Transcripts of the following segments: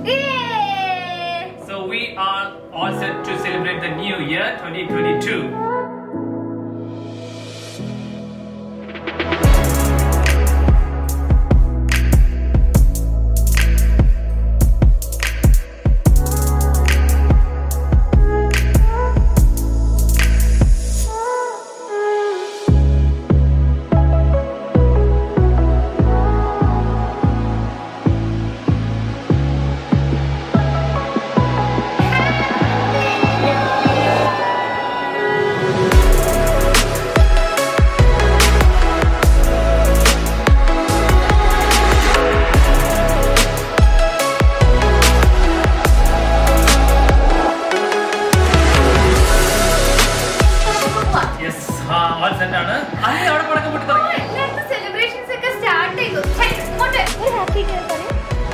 Yay! So we are all set to celebrate the new year 2022. Yes, ആ, all set ആണ്. ആരെയും അവിടെ പടക്കം പൊട്ടി തുടങ്ങി. എല്ലായിടത്തും celebrations ഒക്കെ start ചെയ്തു. ഛെ, ഇങ്ങോട്ട്. ഒരു happy new year പറയ്.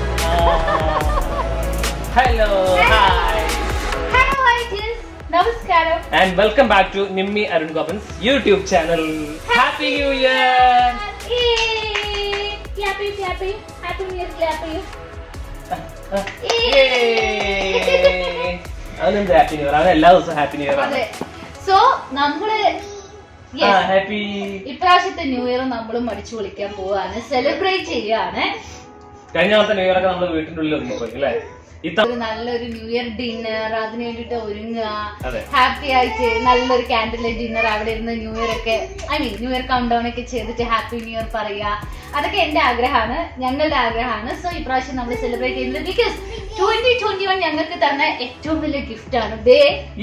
Hello, hi. Hello, Aegis. നമസ്കാരം And welcome back to Nimmi Arun Gopin's YouTube channel. Happy New Year! Yay! Clap you, clap you. Happy New Year, clap you. Yay! അവനെന്ത് happy new year അവൻ എല്ലാ ദിവസവും happy new year ആണ് അതെ so നമ്മള് ആ yes, happy ഇപ്രാവശ്യത്തെ new year നമ്മൾ മടിച്ചു വിളിക്കാൻ പോവാണ് സെലിബ്രേറ്റ് ചെയ്യാണ് കഴിഞ്ഞ വർഷത്തെ ന്യൂ ഇയർ ഒക്കെ നമ്മൾ വീട്ടിന്റെ ഉള്ളിൽ ഒതുങ്ങിപ്പോയി അല്ലേ ഇത്ത ഒരു നല്ലൊരു ന്യൂ ഇയർ ഡിന്നർ അതിന് വേണ്ടിട്ട് ഒരുങ്ങുക അതെ. ഹാപ്പി ആയിട്ട് നല്ലൊരു ക്യാൻഡിൽ ലൈറ്റ് ഡിന്നർ അവിടെ ഇരുന്ന് ന്യൂ ഇയർ ഒക്കെ I mean new year countdown ഒക്കെ ചെയ്തിട്ട് ഹാപ്പി ന്യൂ ഇയർ പറയുക അതൊക്കെ എന്റെ ആഗ്രഹമാണ് ഞങ്ങളുടെ ആഗ്രഹമാണ് സോ ഇപ്രാവശ്യം നമ്മൾ സെലിബ്രേറ്റ് ചെയ്യുന്നത് ബിക്കോസ് ട്വന്റി ട്വന്റി വൺ ഞങ്ങൾക്ക് തന്ന ഏറ്റവും വലിയ ഗിഫ്റ്റ് ആണ് ദേ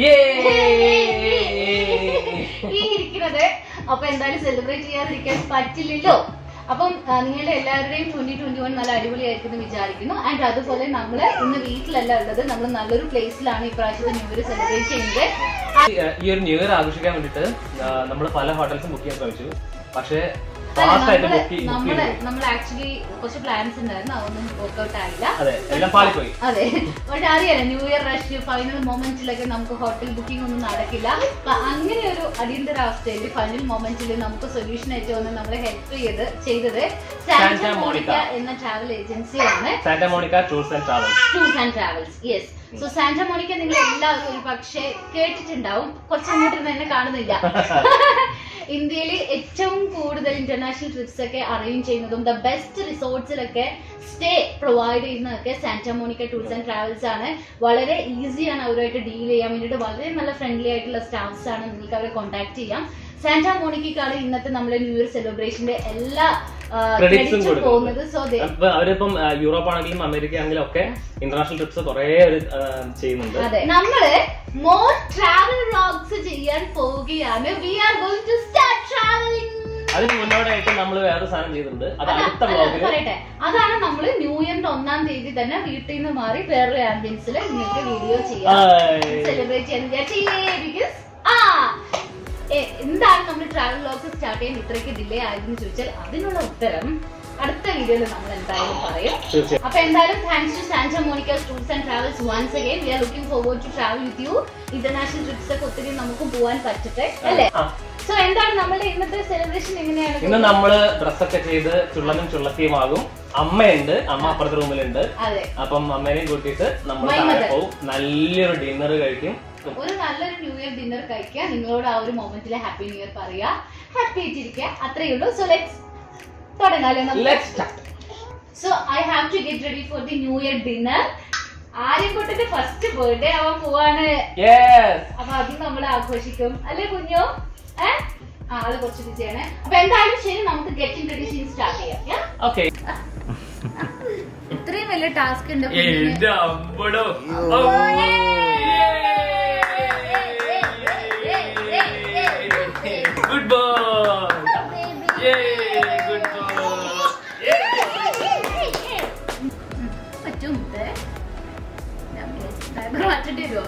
ഈ ഇരിക്കുന്നത് അപ്പൊ എന്തായാലും സെലിബ്രേറ്റ് ചെയ്യാതിരിക്കാൻ പറ്റില്ലല്ലോ അപ്പം ആ, നിങ്ങളുടെ എല്ലാവരുടെയും ട്വന്റി ട്വന്റി വൺ നല്ല അടിപൊളിയായിരിക്കും എന്ന് വിചാരിക്കുന്നു ആൻഡ് അതുപോലെ നമ്മൾ ഇന്ന് വീട്ടിലല്ല ഉള്ളത് നമ്മൾ നല്ലൊരു പ്ലേസിലാണ് ഇപ്രാവശ്യത്തെ ന്യൂ ഇയർ സെലിബ്രേറ്റ് ചെയ്യുന്നത് ഈ ഒരു ന്യൂ ഇയർ ആഘോഷിക്കാൻ വേണ്ടിട്ട് നമ്മൾ പല ഹോട്ടൽസും ബുക്ക് ചെയ്യാൻ ശ്രമിച്ചു പക്ഷേ അല്ല, ഫാസ്റ്റ് ആയിട്ട് നമ്മള് ബുക്ക് നമ്മള് ബുക്ക് നമ്മൾ ആക്ച്വലി കുറച്ച് പ്ലാൻസ് ഉണ്ടായിരുന്നു അതൊന്നും വർക്ക്ഔട്ട് ആയില്ല അതെ എല്ലാം പാളിപ്പോയി അതെ പക്ഷെ അറിയാലോ ന്യൂ ഇയർ റഷ് ഫൈനൽ മൊമെന്റ്സിലൊക്കെ നമുക്ക് ഹോട്ടൽ ബുക്കിംഗ് ഒന്നും നടക്കില്ല അപ്പൊ അങ്ങനെ ഒരു അടിയന്തരാവസ്ഥയിൽ ഫൈനൽ മൊമെന്റ്സിൽ നമുക്ക് സൊല്യൂഷൻ ആയിട്ട് വന്ന് നമ്മളെ ഹെൽപ്പ് ചെയ്ത് ചെയ്തത് സാന്റ Santa മോണിക്ക Monica. എന്ന ട്രാവൽ ഏജൻസിയാണ് Santa Monica tours and travels tours and travels yes so Santa Monica നിങ്ങൾ എല്ലാവരും ഒരു പക്ഷേ കേട്ടിട്ടുണ്ടാവും കുറച്ചങ്ങോട്ട് ഇരുന്ന് എന്നെ കാണുന്നില്ല ഇന്ത്യയിൽ ഏറ്റവും കൂടുതൽ ഇന്റർനാഷണൽ ട്രിപ്സ് ഒക്കെ അറേഞ്ച് ചെയ്യുന്നതും ദ ബെസ്റ്റ് റിസോർട്ട്സിലൊക്കെ സ്റ്റേ പ്രൊവൈഡ് ചെയ്യുന്നതൊക്കെ Santa Monica tours and travels ആണ് വളരെ ഈസിയാണ് അവരുമായിട്ട് ഡീൽ ചെയ്യാൻ വേണ്ടിയിട്ട് വളരെ നല്ല ഫ്രണ്ട്ലി ആയിട്ടുള്ള സ്റ്റാഫ്സ് ആണ് നിങ്ങൾക്ക് അവരെ കോൺടാക്ട് ചെയ്യാം സാന്റ മോണിക്കക്കാണ് ഇന്നത്തെ നമ്മുടെ ന്യൂ ഇയർ സെലിബ്രേഷന്റെ എല്ലാ ക്രെഡിറ്റ്സും ക്രെഡിറ്റ്സും പോകുന്നത് കൊടുക്കുന്നത് സോ അപ്പൊ അവരിപ്പം ആ, യൂറോപ്പ് ആണെങ്കിലും അമേരിക്ക ആണെങ്കിലും ഒക്കെ ഇന്റർനാഷണൽ ട്രിപ്സ് കുറെ അവർ ചെയ്യുന്നുണ്ട് അതെ നമ്മള് മോർ ട്രാവൽ വ്ളോഗ്സ് ചെയ്യാൻ പോവുകയാണ് we are going to start travelling അതിന് മുന്നോടിയായിട്ട് നമ്മൾ വേറെ സാധനം ചെയ്തിട്ടുണ്ട് അത് അടുത്ത വ്ളോഗിൽ പറയട്ടെ അതാണ് നമ്മൾ ന്യൂ ഇയറിന്റെ ഒന്നാം തീയതി തന്നെ വീട്ടിൽ നിന്ന് മാറി വേറൊരു ആംബിയൻസിൽ നിങ്ങൾക്ക് വീഡിയോ ചെയ്യാം സെലിബ്രേറ്റ് ചെയ്യാൻ വിചാരിച്ചേ ബിക്കോസ് ആ എ- എന്താണ് നമ്മൾ ട്രാവൽ വ്ളോഗ്സ് സ്റ്റാർട്ട് ചെയ്യാൻ ഇത്രയ്ക്ക് ഡിലേ ആയതെന്ന് ചോദിച്ചാൽ അതിനുള്ള ഉത്തരം അടുത്ത വീഡിയോയിൽ നമ്മൾ എന്തായാലും പറയും തീർച്ചയായും അപ്പൊ എന്തായാലും thanks to Santa Monica tours and travels once again we are looking forward to travel with you international trips ഒക്കെ ഒത്തിരി നമുക്ക് പോകാൻ പറ്റട്ടെ അല്ലേ ആ. സോ എന്താണ് നമ്മുടെ ഇന്നത്തെ സെലിബ്രേഷൻ എങ്ങനെയാണ് ഇന്ന് നമ്മള് ഡ്രസ്സൊക്കെ ചെയ്ത് ചുള്ളനും ചുള്ളത്തിയുമാകും അമ്മയുണ്ട് അമ്മ അപ്പുറത്തെ റൂമിലുണ്ട് അതെ അപ്പം അമ്മേനെയും കൂട്ടിയിട്ട് നമ്മൾ My താഴെ mother. പോവും നല്ലൊരു ഡിന്നർ കഴിക്കും ഒരു നല്ലൊരു ന്യൂ ഇയർ ഡിന്നർ കഴിക്കുക നിങ്ങളോട് ആ ഒരു മൊമെന്റിലെ ഹാപ്പി ന്യൂ ഇയർ പറയുക ഹാപ്പി ആയിട്ടിരിക്കുക അത്രയേ ഉള്ളൂ സോ ലെറ്റ്സ് തുടങ്ങാലോ Let's start. So I have to get ready for the New Year dinner ആര്യൻകുട്ടിന്റെ ഫസ്റ്റ് ബർത്ത്ഡേ ആവാൻ പോവാണ് Yes. അപ്പൊ അതും നമ്മൾ ആഘോഷിക്കും അല്ലേ കുഞ്ഞോ ഏ ആ, ആള് കുറച്ച് ബിസിയാണ് അപ്പൊ എന്തായാലും ശരി നമുക്ക് ഗെറ്റിംഗ് റെഡി സീൻ സ്റ്റാർട്ട് ചെയ്യാം yeah? Okay. ഇത്രയും വലിയ ടാസ്ക് ഉണ്ട് കുഞ്ഞിന്. എന്റെ അമ്പടോ ഗുഡ് ബോയ് ഗുഡ് ബോയ് പറ്റും ഇത്. ഡ്രൈവർ മാറ്റേണ്ടി വരുമോ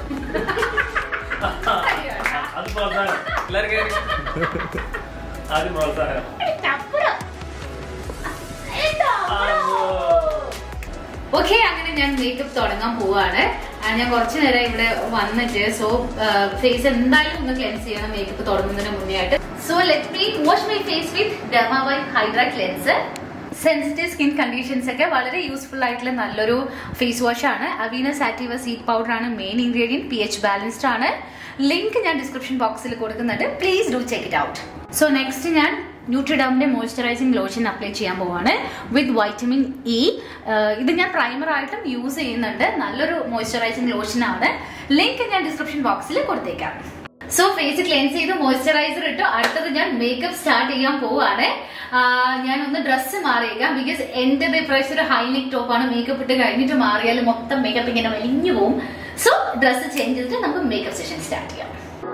അത് പ്രോത്സാഹനം എല്ലാവർക്കും ആദ്യം പ്രോത്സാഹനം ചപ്പുറം. എന്താ? ഓക്കെ അങ്ങനെ ഞാൻ മേക്കപ്പ് തുടങ്ങാൻ പോവാണ് ആ, ഞാൻ കുറച്ചു നേരം ഇവിടെ വന്നിട്ട് സോ ഫേസ് എന്തായാലും ഒന്ന് ക്ലെൻസ് ചെയ്യണം മേക്കപ്പ് തുടങ്ങുന്നതിന് മുന്നേ ആയിട്ട് so let me wash my face with Dermaveen hydra cleanser sensitive skin conditions ഒക്കെ വളരെ യൂസ്ഫുൾ ആയിട്ടുള്ള നല്ലൊരു ഫേസ് വാഷ് ആണ് അവീന സാറ്റീവ സീഡ് പൗഡർ ആണ് main ingredient P H balanced ആണ് ലിങ്ക് ഞാൻ ഡിസ്ക്രിപ്ഷൻ ബോക്സിൽ കൊടുക്കുന്നുണ്ട് please do check it out so next ഞാൻ ന്യൂട്രിഡമിന്റെ മോയ്സ്ചറൈസിംഗ് ലോഷൻ അപ്ലൈ ചെയ്യാൻ പോവാണ് വിത്ത് വൈറ്റമിൻ ഇ ഇത് ഞാൻ പ്രൈമർ ആയിട്ടും യൂസ് ചെയ്യുന്നുണ്ട് നല്ലൊരു മോയ്സ്ചറൈസിംഗ് ലോഷൻ ആണ് ലിങ്ക് ഞാൻ ഡിസ്ക്രിപ്ഷൻ ബോക്സിൽ കൊടുത്തേക്കാം സോ ഫേസ് ക്ലെൻസ് ചെയ്ത് മോയ്സ്ചറൈസർ ഇട്ടു അടുത്തത് ഞാൻ മേക്കപ്പ് സ്റ്റാർട്ട് ചെയ്യാൻ പോവാണ് ഞാൻ ഒന്ന് ഡ്രസ്സ് മാറിയേക്കാം ബിക്കോസ് എന്റെ ഇപ്രാവശ്യം ഒരു ഹൈനെക്ക് ടോപ്പാണ് മേക്കപ്പ് ഇട്ട് കഴിഞ്ഞിട്ട് മാറിയാൽ മൊത്തം മേക്കപ്പ് ഇങ്ങനെ വലിഞ്ഞു പോവും സോ ഡ്രസ്സ് ചേഞ്ച് ചെയ്തിട്ട് നമുക്ക് മേക്കപ്പ് സെഷൻ സ്റ്റാർട്ട് ചെയ്യാം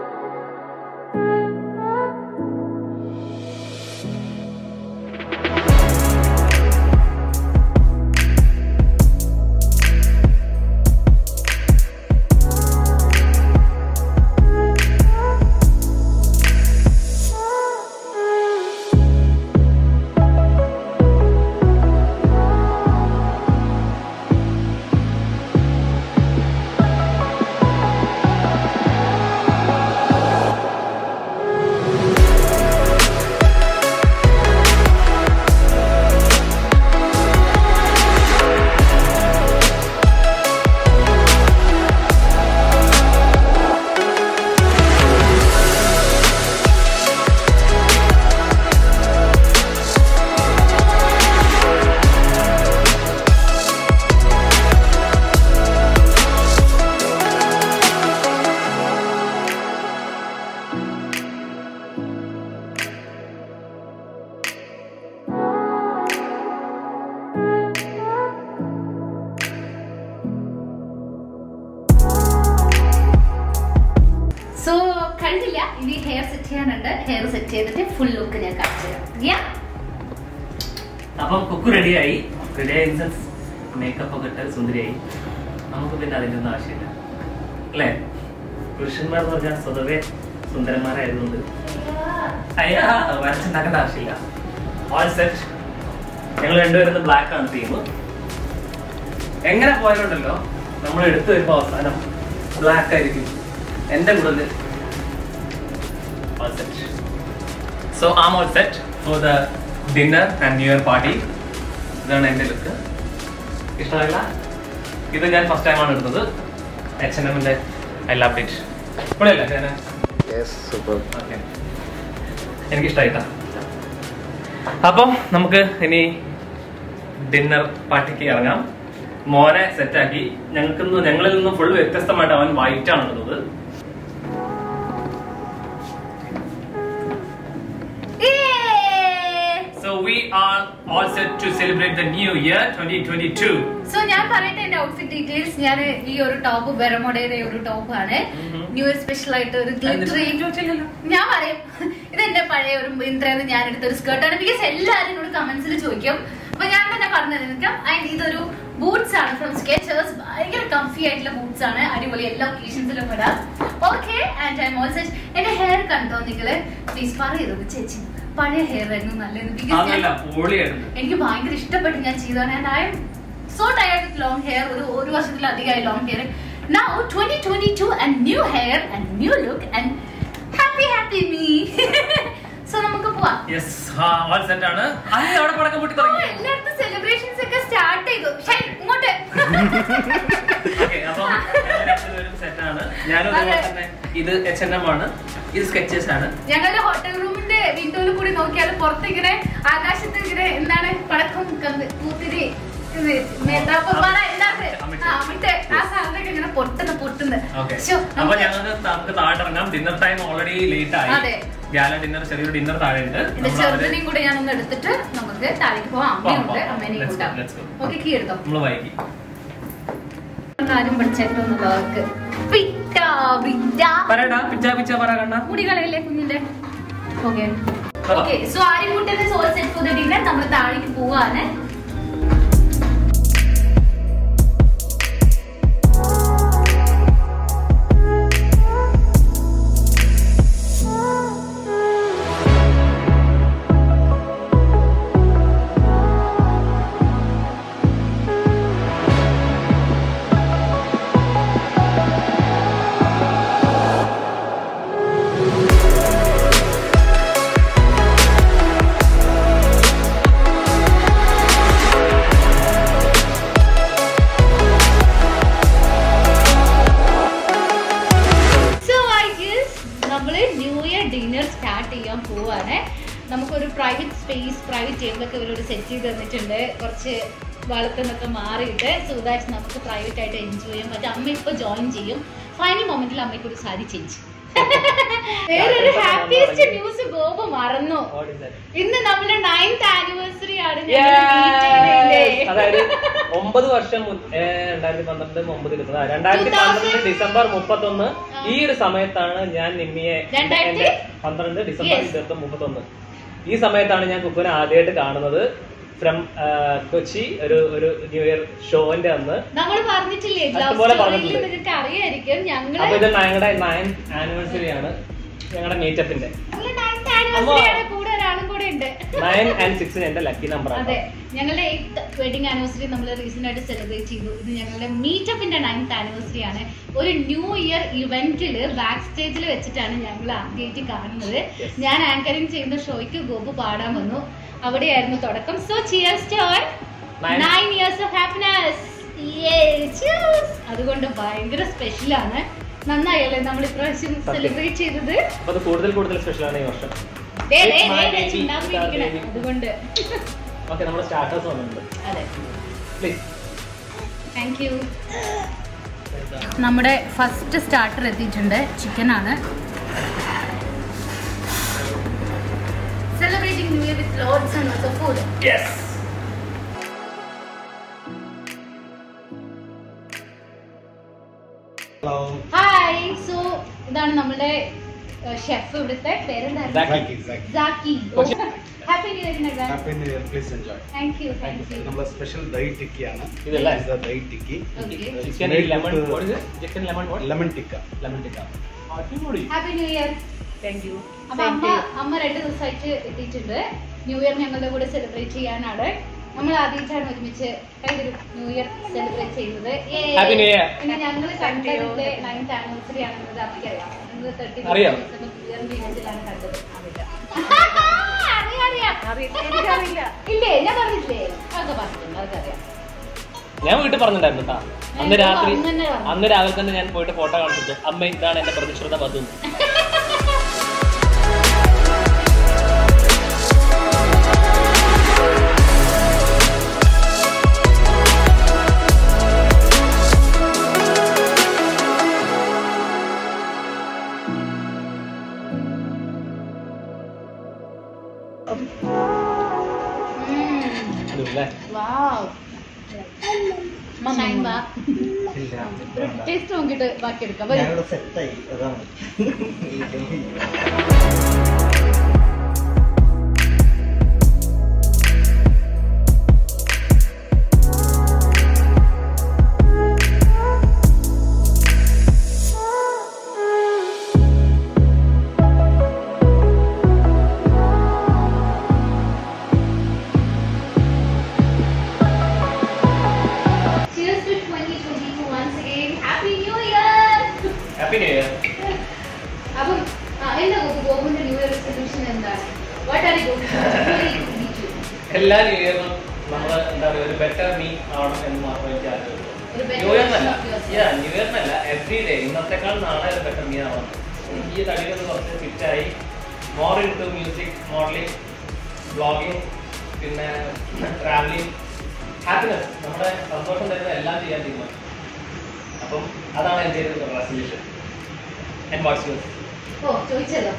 സോ കഴിഞ്ഞില്ല ഇനി ഹെയർ സെറ്റ് ചെയ്യാനുണ്ട് ഹെയർ സെറ്റ് ചെയ്തിട്ട് ഫുൾ ലുക്ക് ഞാൻ കാണിച്ചു തരാം Yeah? അപ്പം കുക്ക് റെഡിയായി റെഡിയായി ഇൻ സെൻസ് മേക്കപ്പ് ഒക്കെ ഇട്ട് സുന്ദരിയായി നമുക്ക് പിന്നെ അതിൻ്റെ ഒന്നും ആവശ്യമില്ല അല്ലേ പുരുഷന്മാർ എന്ന് പറഞ്ഞാൽ സ്വതവേ സുന്ദരന്മാരായതുകൊണ്ട് അയ്യാ വരച്ചുണ്ടാക്കേണ്ട ആവശ്യമില്ല ഓൾ സെറ്റ് ഞങ്ങൾ രണ്ടുപേരും ബ്ലാക്ക് ആണ് തീം എങ്ങനെ പോയാലുണ്ടല്ലോ നമ്മൾ എടുത്തു വരുമ്പോൾ അവസാനം ബ്ലാക്ക് ആയിരിക്കും എൻ്റെ കൂടുതൽ all set so am all set for the dinner and New Year party ഇതാണ് എൻ്റെ ലുക്ക് ഇഷ്ടമല്ല ഇത് ഞാൻ ഫസ്റ്റ് ടൈമാണ് എടുത്തത് എച്ച് എൻ എമ്മിൻ്റെ ഐ ലവ് ഇറ്റ് പൊളിയല്ലേ ഞാൻ യെസ് സൂപ്പർ ഓക്കെ എനിക്കിഷ്ടമായിട്ടാ അപ്പം നമുക്ക് ഇനി ഡിന്നർ പാർട്ടിക്ക് ഇറങ്ങാം മോനെ സെറ്റാക്കി ഞങ്ങൾക്ക് ഞങ്ങളിൽ നിന്ന് ഫുൾ വ്യത്യസ്തമായിട്ട് അവൻ വൈറ്റ് ആണ് ഇടുന്നത് Yay! So we are all set to celebrate the New Year twenty twenty two so ഞാൻ പറയട്ടെ എന്റെ ഔട്ട്ഫിറ്റ് ഡീറ്റെയിൽസ് ഞാൻ ഈ ഒരു ടോപ്പ് വെറമോഡയുടെ ഒരു ടോപ്പ് ആണ് Mhm. ന്യൂ ഇയർ സ്പെഷ്യൽ ആയിട്ട് ഒരു ഗ്ലിറ്ററി ഞാൻ പറയും ഇത് എന്റെ പഴയ ഒരു ഇന്ദ്രന്ന് ഞാൻ എടുത്ത ഒരു സ്കേർട്ടാണ് ബിക്കോസ് എല്ലാവരും എന്നോട് കമന്റ്സിൽ ചോദിക്കും അപ്പൊ ഞാൻ തന്നെ പറഞ്ഞു നിൽക്കാം ആൻഡ് ഇതൊരു ബൂട്ട്സ് ആണ് ഫ്രം സ്കെച്ചേഴ്സ് ഭയങ്കര കംഫി ആയിട്ടുള്ള ബൂട്ട്സ് ആണ് അടിപൊളി എല്ലാ ഒക്കേഷൻസിലും ഇടാം ഓക്കെ ആൻഡ് ഐ ഓൾസോ എന്റെ ഹെയർ കണ്ടോ നിങ്ങള് പ്ലീസ് പറയരുത് ചേച്ചി പഴയ ഹെയർ ആയിരുന്നു നല്ലത് ബിക്കോസ് അതല്ല പൊളിയായിരുന്നു എനിക്ക് ഭയങ്കര ഇഷ്ടപ്പെട്ട് ഞാൻ ചെയ്തതാണ് and I am so tired with long hair ഒരു ഒരു വർഷത്തിലധികമായി long hair now twenty twenty two and new hair and new look and happy happy me so നമുക്ക് പോവാം യെസ് ഓൾ സെറ്റ് ആണ് അയ്യ അവിടെ പടക്കം പൊട്ടി ഓ, തുടങ്ങി എല്ലായിടത്തും സെലിബ്രേഷൻസ് ഒക്കെ സ്റ്റാർട്ട് ചെയ്തു ഷൈൻ ഇങ്ങോട്ട് Okay, അപ്പം ഞങ്ങൾ രണ്ടുപേരും set ആണ്. ഞാനും ഇതുപോലെ അതെ. തന്നെ ഇത് എച്ച് എൻ എം ആണ് ഇത് സ്കെച്ചേഴ്സ് ആണ് ഞങ്ങളുടെ ഹോട്ടൽ റൂമിന്റെ വിൻഡോയിൽ കൂടി നോക്കിയാൽ പുറത്ത് ഇങ്ങനെ ആകാശത്ത് ഇങ്ങനെ എന്താണ് പടക്കം കമ്പ് പൂത്തിരി ഇത് മേത്താപ്പന്മാര എന്താണ് അമിട്ട്. ആ, അമിട്ട് ആ സാധനമൊക്കെ ഇങ്ങനെ പൊട്ടുന്നു പൊട്ടുന്നു ഓക്കെ ശ്ശോ, അപ്പൊ നമുക്ക് ഞങ്ങൾക്ക് നമുക്ക് താഴെ ഇറങ്ങാം ഡിന്നർ ടൈം ഓൾറെഡി ലേറ്റ് ആയി അതെ. ഗാല ഡിന്നർ ചെറിയൊരു ഡിന്നർ താഴെ ഉണ്ട് എന്റെ ചെറുതിനെയും കൂടി ഞാൻ ഒന്ന് എടുത്തിട്ട് നമുക്ക് താഴേക്ക് പോവാം അമ്മയുണ്ട് പോവാം. അമ്മേനെയും Let's go, കൂട്ടാം let's go. ഓക്കെ കീ എടുത്തോ നമ്മൾ വൈകി കാര്യം പഠിച്ചിട്ടൊന്നുള്ളവർക്ക് പിറ്റാ, പിറ്റാ. പറയടാ പിച്ച പിച്ച പറ കണ്ണ മുടി കളയല്ലേ കുഞ്ഞിന്റെ ഓക്കെ പറ. ഓക്കെ സോ ആര്യൻകുട്ടന്റെ all set for the dinner നമ്മൾ താഴേക്ക് പോവാണ് ഇവരോട് സെറ്റ് ചെയ്ത് തന്നിട്ടുണ്ട് കുറച്ച് വളർത്തുന്നൊക്കെ മാറിയിട്ട് സുധാഷ് നമുക്ക് പ്രൈവറ്റ് ആയിട്ട് എൻജോയ് ചെയ്യാം മറ്റേ അമ്മ ഇപ്പൊ ജോയിൻ ചെയ്യും ഫൈനൽ മൊമെന്റിൽ അമ്മയ്ക്ക് ഒരു സാരി ചേഞ്ച് വേറൊരു ഹാപ്പിയസ്റ്റ് ന്യൂസ് ഗോപ മറന്നു What is that? ഇന്ന് നമ്മുടെ നയൻത് ആനിവേഴ്സറി ആണ് Yes! ഞങ്ങൾ meet അതായത് ഒമ്പത് വർഷം മുൻ- ഏ, രണ്ടായിരത്തി പന്ത്രണ്ട് ഒമ്പത് ഇരുപത് ആ, രണ്ടായിരത്തി പന്ത്രണ്ട് ഡിസംബർ മുപ്പത്തൊന്ന് ഈ ഒരു സമയത്താണ് ഞാൻ നിമ്മിയെ രണ്ടായിരത്തി? എന്റെ പന്ത്രണ്ട് ഡിസംബർ Yes. ഇരുപത്തി മുപ്പത്തൊന്ന് ഈ സമയത്താണ് ഞാൻ കുക്കുനെ ആദ്യമായിട്ട് കാണുന്നത് ഫ്രം കൊച്ചി ഒരു ഒരു ന്യൂ ഇയർ ഷോന്റെ അന്ന് നമ്മൾ പറഞ്ഞിട്ടില്ലേ ലവ് അതുപോലെ സ്റ്റോറിയിൽ പറഞ്ഞിട്ടുണ്ട്. നിങ്ങൾക്ക് അറിയായിരിക്കും ഞങ്ങള് അപ്പൊ ഇത് ഞങ്ങളുടെ നയൻത് ആനിവേഴ്സറി ആണ് ഞങ്ങളുടെ മീറ്റപ്പിന്റെ ഞങ്ങളുടെ നയൻത് ആനിവേഴ്സറി ആണ് കൂടെ ഒരാളും കൂടെ ഉണ്ട് നയൻ ആൻഡ് സിക്സിന് എന്റെ ലക്കി നമ്പർ അതെ ആണ് ഞങ്ങളുടെ എയ്ത്ത് വെഡിങ് ആനിവേഴ്സറി നമ്മൾ റീസെന്റ് ആയിട്ട് സെലിബ്രേറ്റ് ചെയ്തു ഇത് ഞങ്ങളുടെ മീറ്റപ്പിന്റെ നയൻത് ആനിവേഴ്സറി ആണ് ഒരു ന്യൂ ഇയർ ഇവന്റില് ബാക്ക് സ്റ്റേജിൽ വെച്ചിട്ടാണ് ഞങ്ങൾ ആദ്യമായിട്ട് കാണുന്നത് Yes. ഞാൻ ആങ്കറിംഗ് ചെയ്യുന്ന ഷോയ്ക്ക് ഗോപു പാടാൻ വന്നു അവിടെയായിരുന്നു തുടക്കം so cheers to all Nine. Nine years of happiness അതുകൊണ്ട് ഭയങ്കര സ്പെഷ്യലാണ് നന്നായല്ലേ നമ്മൾ ഇപ്രാവശ്യം സത്യം. സെലിബ്രേറ്റ് ചെയ്തത് അപ്പൊ അത് കൂടുതൽ കൂടുതൽ സ്പെഷ്യൽ ആണ് ഈ വർഷം ദേ, ദേ, It's my ദേ, ദേ, baby. ചുണ്ടാമ്പിരിക്കണെ. It's our baby. അതുകൊണ്ട് ഓക്കെ നമ്മുടെ സ്റ്റാർട്ടേഴ്സ് വന്നിട്ടുണ്ട് അതെ പ്ലീസ് താങ്ക് യു നമ്മുടെ ഫസ്റ്റ് സ്റ്റാർട്ടർ എത്തിയിട്ടുണ്ട് ചിക്കൻ ആണ് celebrating New Year with loads and also food yes hello hi so ഇതാണ് നമ്മുടെ ഷെഫ് ഇവിടുത്തെ പേരെന്തായിരുന്നു Zaki. Zaki, Zaki. സാക്കി പക്ഷെ- happy new Year in advance Happy New Year, please enjoy. Thank you thank you നമ്മളെ special dahi ടിക്കിയാണ് ഇതല്ലേ? This is the dahi tikki okay chicken lemon what is it? Chicken lemon what? Lemon tikka lemon tikka അടിപൊളി happy new Year thank you അപ്പൊ അമ്മ അമ്മ രണ്ട് ദിവസമായിട്ട് എത്തിയിട്ടുണ്ട് ന്യൂ ഇയർ ഞങ്ങളുടെ കൂടെ സെലിബ്രേറ്റ് ചെയ്യാനാണ് നമ്മൾ ആദ്യമായിട്ടാണ് ഒരുമിച്ച് കഴിഞ്ഞൊരു ന്യൂ ഇയർ സെലിബ്രേറ്റ് ചെയ്യുന്നത് Yay! Happy New Year. പിന്നെ ഞങ്ങൾ Thank you. കണ്ടതിന്റെ നയൻത് ആനിവേഴ്സറി ആണെന്നത് അമ്മയ്ക്കറിയാം ഞങ്ങൾ തേർട്ടി അറിയാം. ന്യൂ ഇയറിന്റെ ഇവന്റിലാണ് കണ്ടത് അറിയാം അറിയാം എനിക്കറിയില്ല ഇല്ലേ ഞാൻ പറഞ്ഞില്ലേ അതൊക്കെ പറഞ്ഞിട്ടുണ്ട് അതൊക്കെ അറിയാം ഞാൻ വീട്ടിൽ പറഞ്ഞിട്ടുണ്ടായിരുന്നു കേട്ടോ അന്ന് ഞാൻ രാത്രി അന്ന് തന്നെ പറഞ്ഞു. അന്ന് രാവിലെ തന്നെ ഞാൻ പോയിട്ട് ഫോട്ടോ കാണിച്ചിട്ട് അമ്മ ഇതാണ് എന്റെ പ്രതിശ്രുത വധു അല്ലേ വാവ് ഷൈൻ ബാ ടേസ്റ്റ് നോക്കിയിട്ട് ബാക്കി എടുക്കാം വരൂ. ഞാനിവിടെ സെറ്റായി അതാണ് Cheers to 2022 once again. Happy New Year! Happy new Year അപ്പം ആ, എന്താ ഗോപു ഗോപുവിന്റെ ന്യൂ ഇയർ റെസൊല്യൂഷൻ എന്താണ് വാട്ട് ആർ യു എല്ലാ ന്യൂ ഇയറും നമ്മൾ എന്താ പറയുക ഒരു ബെറ്റർ മീ ആവണം എന്ന് മാത്രം എനിക്ക് ആഗ്രഹമുള്ളൂ ഒരു better ന്യൂ ഇയറിനല്ല version of yourself. Yeah new ഇയറിനല്ല എവറി ഡേ ഇന്നത്തെക്കാൾ നാളെ ഒരു ബെറ്റർ മീ ആവണം ഈ തടിയൊന്ന് കുറച്ച് ഫിറ്റായി more into music modelling blogging പിന്നെ ട്രാവലിംഗ് ഹാപ്പിനെസ് നമ്മുടെ സന്തോഷം തരുന്ന എല്ലാം ചെയ്യാൻ തീരുമാനം അപ്പം അതാണ് എൻ്റെ ഒരു റെസൊല്യൂഷൻ ആൻഡ് വാട്സ് യുവർ ഓ ചോദിച്ചല്ലോ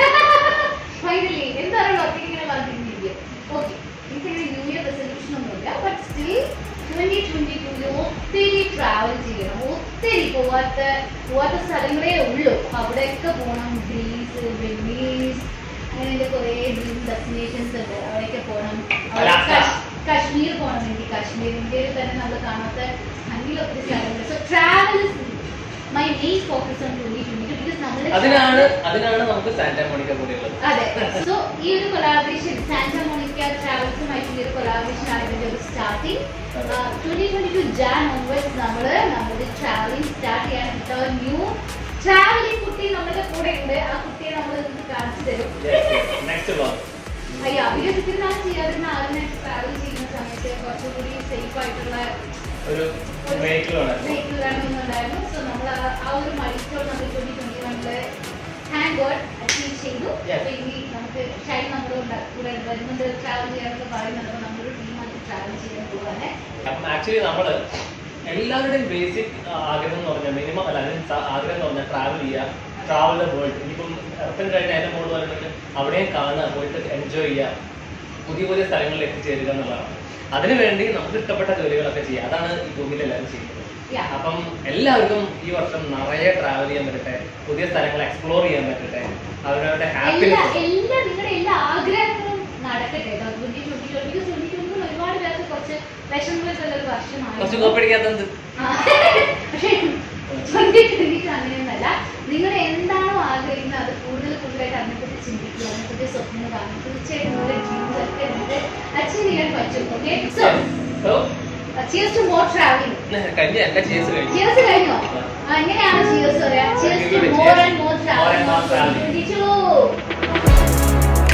ഫൈനലി എന്താണല്ലോ ഒത്തിരി ഇങ്ങനെ പറഞ്ഞിരിക്കുന്നത് ഓക്കെ എനിക്കങ്ങനെ ന്യൂ ഇയർ റെസൊല്യൂഷൻ ഒന്നുമില്ല ബട്ട് സ്റ്റിൽ ട്വന്റി ട്വന്റി ടൂല് ഒത്തിരി ട്രാവൽ ചെയ്യണം ഒത്തിരി പോവാത്ത പോവാത്ത സ്ഥലങ്ങളേ ഉള്ളൂ അപ്പൊ അവിടെയൊക്കെ പോകണം ഗ്രീസ് വെനീസ് അങ്ങനെ കുറേ ഡ്രീം ഡെസ്റ്റിനേഷൻസ് ഉണ്ട് അവിടെയൊക്കെ പോകണം അവിടെ അലാസ്ക. കശ്- കാശ്മീർ പോകണം എനിക്ക് കാശ്മീർ ഇന്ത്യയിൽ തന്നെ നമ്മൾ കാണാത്ത അങ്ങനെ ഒത്തിരി സ്ഥലങ്ങളുണ്ട് so travel my main focus on twenty twenty two because നമ്മൾ അതിനാണ് അതിനാണ് നമുക്ക് സാന്റാ മോണിക്ക കൂടി ഉള്ളത് അതെ സോ ഈ ഒരു കൊളാബറേഷൻ സാന്റ മോണിക്ക ട്രാവൽസുമായിട്ട് ഈ ഒരു കൊളാബറേഷൻ ആണ് ഇതിന്റെ ഒരു starting twenty twenty two Jan onwards നമ്മള് നമ്മുടെ ട്രാവലിംഗ് സ്റ്റാർട്ട് ചെയ്യാൻ വിത്ത് ന്യൂ ട്രാവലിംഗ് കുട്ടി നമ്മുടെ കൂടെ ഉണ്ട് ആ കുട്ടിയെ നമ്മൾ നിങ്ങൾക്ക് കാണിച്ചു തരും നെക്സ്റ്റ് ബ്ലോഗ് അയ്യോ അഭിനയിച്ചിരുന്ന ചെയ്യാതിരുന്ന ആളിനെ ട്രാവൽ ചെയ്യുന്ന സമയത്ത് കുറച്ചുകൂടി സേഫ് ആയിട്ടുള്ള ഒരു വെഹിക്കിൾ വേണം വെഹിക്കിൾ വേണമെന്നുണ്ടായിരുന്നു സോ നമ്മൾ ആ- ആ ഒരു മൈൽ സ്റ്റോൺ നമ്മൾ ട്വന്റി ട്വന്റി വണ്ണില് ഹാൻഡ് ഗോഡ് അച്ചീവ് ചെയ്തു Yes. അപ്പൊ ഇനി നമുക്ക് ഷൈൻ നമ്മുടെ കൂടെ- കൂടെ വരുന്നുണ്ട് ട്രാവൽ ചെയ്യാനൊക്കെ പറയുന്നുണ്ട് അപ്പൊ നമ്മളൊരു ടീമായിട്ട് ട്രാവൽ ചെയ്യാൻ പോവാണ് അപ്പം ആക്ച്വലി നമ്മള് എല്ലാവരുടെയും ബേസിക് ആഗ്രഹം എന്ന് പറഞ്ഞാൽ മിനിമം അല്ല അതിന് സ- ആഗ്രഹം എന്ന് പറഞ്ഞാൽ ട്രാവൽ ചെയ്യുക ട്രാവൽ ദ വേൾഡ് ഇനിയിപ്പം എർത്തിന് കഴിഞ്ഞ അതിന്റെ മോള് പറഞ്ഞിട്ട് അവിടെയും കാണുക പോയിട്ട് എൻജോയ് ചെയ്യുക പുതിയ പുതിയ സ്ഥലങ്ങളിൽ എത്തിച്ചേരുക എന്നുള്ളതാണ് അതിനുവേണ്ടി നമുക്ക് ഇഷ്ടപ്പെട്ട ജോലികളൊക്കെ ചെയ്യുക അതാണ് ഈ ഭൂമിയിൽ എല്ലാവരും ചെയ്യുന്നത് Yeah. അപ്പം എല്ലാവർക്കും ഈ വർഷം നിറയെ ട്രാവൽ ചെയ്യാൻ പറ്റട്ടെ പുതിയ സ്ഥലങ്ങൾ എക്സ്പ്ലോർ ചെയ്യാൻ പറ്റട്ടെ അവരവരുടെ എല്ലാ ഹാപ്പിനെസ് എല്ലാ നിങ്ങളുടെ എല്ലാ ആഗ്രഹങ്ങളും നടക്കട്ടെ കേട്ടോ twenty twenty twenty twenty twenty ഒരുപാട് പേർക്ക് കുറച്ച് വിഷമങ്ങളൊക്കെ ഉള്ള ഒരു കുറച്ച് വർഷമാണ് കോപ്പടിക്കാത്തത് പക്ഷേ ട്വന്റി ട്വന്റി അങ്ങനെയൊന്നല്ല നിങ്ങൾ എന്താണോ ആഗ്രഹിക്കുന്നത് അത് കൂടുതൽ കൂടുതലായിട്ട് അതിനെപ്പറ്റി ചിന്തിക്കുക അതിനെപ്പറ്റി സ്വപ്നം കാണുക തീർച്ചയായിട്ടും നിങ്ങളുടെ ജീവിതത്തെ നിങ്ങൾക്ക് അച്ചീവ് ചെയ്യാൻ പറ്റും okay so so cheers to more travelling കഴിഞ്ഞ എന്റെ ചേസ് കഴിഞ്ഞു ചിയേഴ്സ് കഴിഞ്ഞോ ആ, എങ്ങനെയാണ് ചിയേഴ്സ് പറയാ cheers to Cheers. More and more More and more traveling. Travelling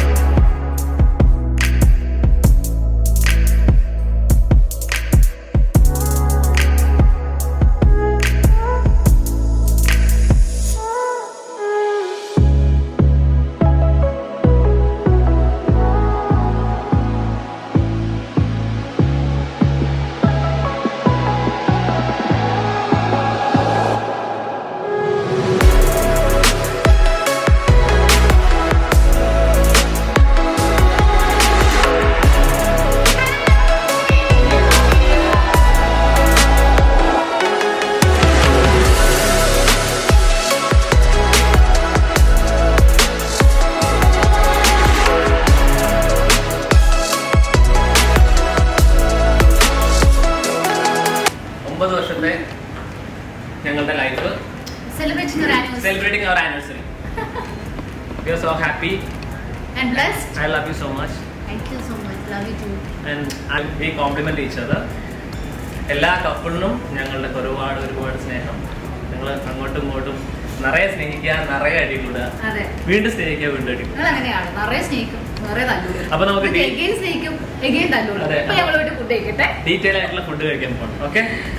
ഒമ്പത് വർഷത്തെ ഞങ്ങളുടെ ലൈഫ് സെലിബ്രേറ്റിംഗ് ഒരു anniversary celebrating our anniversary we are so happy and blessed I love you so much thank you so much love you too and I we complement each other എല്ലാ കപ്പിളിനും ഞങ്ങളുടെ ഒരുപാട് ഒരുപാട് സ്നേഹം നിങ്ങൾ അങ്ങോട്ടും ഇങ്ങോട്ടും നിറയെ സ്നേഹിക്കുക നിറയെ അടി കൂടുക അതെ വീണ്ടും സ്നേഹിക്കുക വീണ്ടും അടി കൂടുക നിങ്ങൾ അങ്ങനെയാണ് നിറയെ സ്നേഹിക്കും നിറയെ തല്ലൂരും അപ്പൊ നമുക്ക് ഡി- എഗെയിൻ സ്നേഹിക്കും എഗെയിൻ തല്ലൂരും അതെ. അപ്പൊ ഞങ്ങൾ പോയിട്ട് ഫുഡ് കഴിക്കട്ടെ ഡീറ്റെയിൽ ആയിട്ടുള്ള ഫുഡ് കഴിക്കാൻ പോകണം ഓക്കെ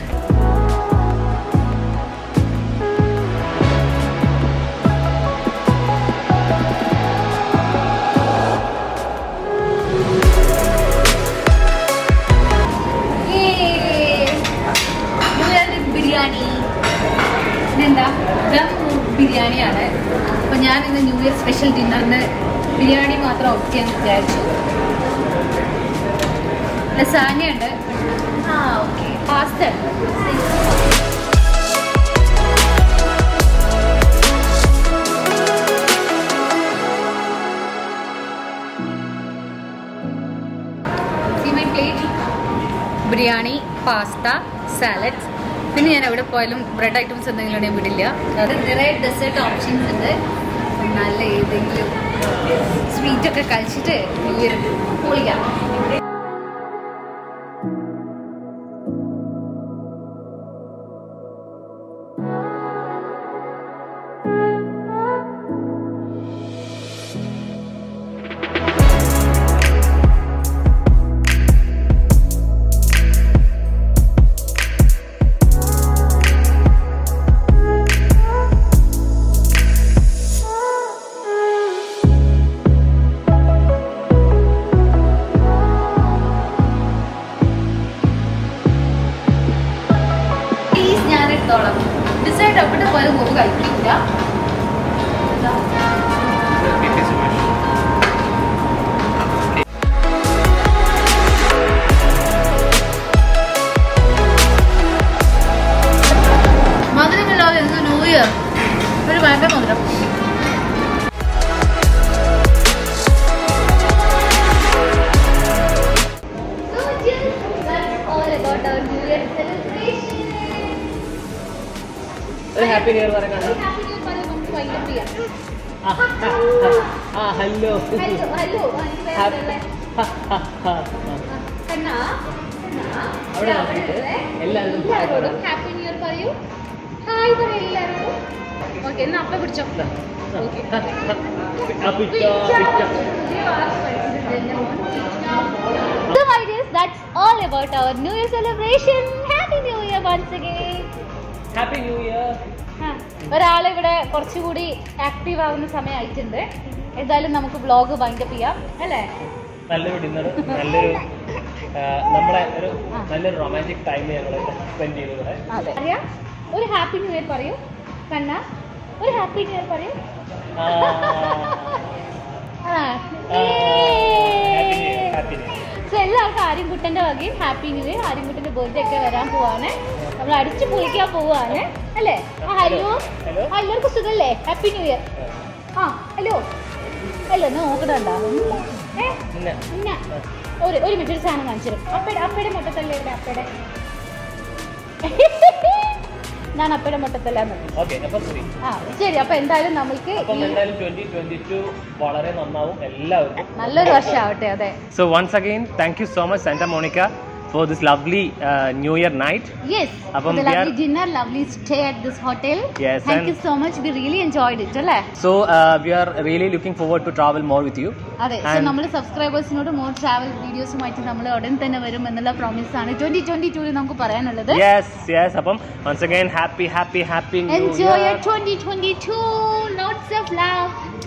ബിരിയാണി ഇതെന്താ ദം ബിരിയാണിയാണ് അപ്പൊ ഞാൻ ഇന്ന് ന്യൂ ഇയർ സ്പെഷ്യൽ ഡിന്നറിന് ബിരിയാണി മാത്രം ഓപ്റ്റ് ചെയ്യാൻ വിചാരിച്ചു ലസാന ഉണ്ട് ആ ഓക്കെ പാസ്ത ഉണ്ട് See my plate? Biryani pasta salads പിന്നെ ഞാൻ എവിടെ പോയാലും ബ്രെഡ് ഐറ്റംസ് എന്തെങ്കിലും ഉണ്ടെങ്കിൽ വിടില്ല അത് നിറയെ ഡെസേർട്ട് ഓപ്ഷൻസ് ഉണ്ട് നല്ല ഏതെങ്കിലും സ്വീറ്റ് ഒക്കെ കഴിച്ചിട്ട് വലിയൊരു പൊളിക്കാം പ്ലീസ് ഞാൻ എടുത്തോളാം ഡിസൈഡ് എവിടെ പോയാലും മുമ്പ് കഴിക്കില്ല മധുരമില്ലാതെ എന്ത് ന്യൂ ഇയർ ഒരു ഭയങ്കര മധുരം ഒരു ഹാപ്പി ന്യൂ ഇയർ പറയാൻ ആ ഹലോ ഹലോ ഹലോ കണ്ണാ അവിടെ നോക്കിയിട്ട് എല്ലാവരും ഹായ് പറ. എല്ലാവരോടും ഹാപ്പി ന്യൂ ഇയർ പറയൂ ഹായ് പറയൂ എല്ലാവരോടും ഓക്കെ എന്നാ അപ്പ പിടിച്ചോ ഓക്കെ ആ പിച്ചോ പിച്ചോ So, my dears, that's all about our New Year celebration. Happy New Year once again. Happy new Year Huh. ഒരാളിവിടെ കുറച്ചുകൂടി ആക്റ്റീവ് ആവുന്ന സമയമായിട്ടുണ്ട് എന്തായാലും നമുക്ക് വ്ളോഗ് വൈൻഡപ്പ് ചെയ്യാം അല്ലേ നല്ലൊരു ഡിന്നർ നല്ലൊരു ആ, നമ്മളെ ഒരു ആ. നല്ലൊരു റൊമാൻറ്റിക് ടൈം ഞങ്ങൾ സ്പെൻഡ് ചെയ്തു ഇവിടെ അതെ അറിയാം ഒരു ഹാപ്പി ന്യൂ ഇയർ പറയൂ കണ്ണ ഒരു ഹാപ്പി ന്യൂ ഇയർ പറയൂ ആ, ആ. ആ, happy new year, happy new year. So, എല്ലാവർക്കും ആര്യൻകുട്ടന്റെ വകയും ഹാപ്പി ന്യൂ ഇയർ ആര്യൻകുട്ടന്റെ ബർത്ത്ഡേ ഒക്കെ വരാൻ പോവാണ് നമ്മൾ അടിച്ചു പൊളിക്കാൻ പോവാണ് അല്ലേ ആ ഹലോ Hello. ആ എല്ലാവർക്കും സുഖല്ലേ ഹാപ്പി ന്യൂ ഇയർ ആ ഹലോ അല്ല ഒന്ന് നോക്കണണ്ട ഏ പിന്നെ ഇന്ന ഒരു ഒരു മിനിറ്റ് ഒരു സാധനം കാണിച്ചു തരും അപ്പയുടെ അപ്പയുടെ മുട്ടത്തല്ലേ ഇവിടെ അപ്പയുടെ ഞാൻ അപ്പയുടെ മുട്ടത്തല്ലാന്ന് ഓക്കെ അപ്പൊ ശരി ആ ശരി അപ്പൊ എന്തായാലും നമ്മൾക്ക് അപ്പം ഈ എന്തായാലും ട്വന്റി ട്വന്റി ടു വളരെ നന്നാവും എല്ലാവർക്കും നല്ലൊരു വർഷമാവട്ടെ അതെ So once again, thank you so much, Santa Monica, for this lovely uh, New Year night. Yes അപ്പം we lovely are- dinner lovely stay at this hotel Yes, thank and- you so much we really enjoyed it അല്ലേ So uh, we are really looking forward to travel more with you. അതെ so And- നമ്മൾ സബ്സ്ക്രൈബേഴ്സിനോട് more travel വീഡിയോസുമായിട്ട് നമ്മൾ ഉടൻ തന്നെ വരും എന്നുള്ള promise ആണ് twenty twenty ടൂവിൽ നമുക്ക് പറയാനുള്ളത് Yes, yes. അപ്പം once again, happy, happy, happy New enjoy Year. Twenty twenty two lots of love